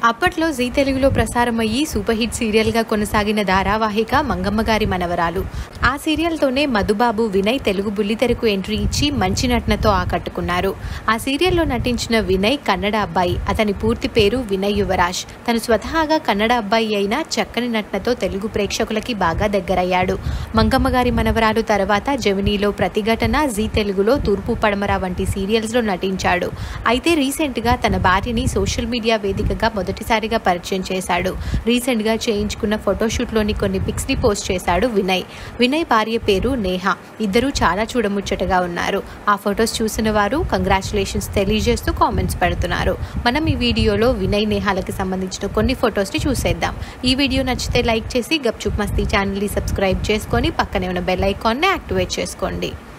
అప్పట్లో జీ తెలుగులో ప్రసారమయ్యి super hit సీరియల్గా కొనసాగిన ధారావాహిక మంగమ్మగారి మనవరాలు ఆ సీరియల్తోనే మధుబాబు వినయ్ తెలుగు బుల్లితెరకు ఎంట్రీ ఇచ్చి మంచి నటనతో ఆకట్టుకున్నారు ఆ సీరియల్లో నటించిన వినయ్ కన్నడ అబ్బాయి అతని పూర్తి పేరు వినయ్ యువరాజ్ తను స్వతహాగా కన్నడ అబ్బాయి అయినా చక్కని నటనతో తెలుగు ప్రేక్షకులకి బాగా దగ్గరయ్యాడు మంగమ్మగారి మనవరాలు తర్వాత జమినీలో ప్రతిఘటన జీ తెలుగులో తూర్పు పడమర వంటి సీరియల్స్లో నటించాడు అయితే రీసెంట్గా తన భార్యని సోషల్ మీడియా వేదికగా మొదటిసారిగా పరిచయం చేశాడు రీసెంట్గా చేయించుకున్న ఫోటోషూట్లోని కొన్ని పిక్స్ని పోస్ట్ చేశాడు వినయ్ వినయ్ భార్య పేరు నేహ ఇద్దరూ చాలా చూడముచ్చటగా ఉన్నారు ఆ ఫొటోస్ చూసిన వారు కంగ్రాచులేషన్స్ తెలియజేస్తూ కామెంట్స్ పెడుతున్నారు మనం ఈ వీడియోలో వినయ్ నేహాలకి సంబంధించిన కొన్ని ఫొటోస్ని చూసేద్దాం ఈ వీడియో నచ్చితే లైక్ చేసి గప్చుప్ మస్తీ ఛానల్ని సబ్స్క్రైబ్ చేసుకొని పక్కనే ఉన్న బెల్ ఐకాన్ని యాక్టివేట్ చేసుకోండి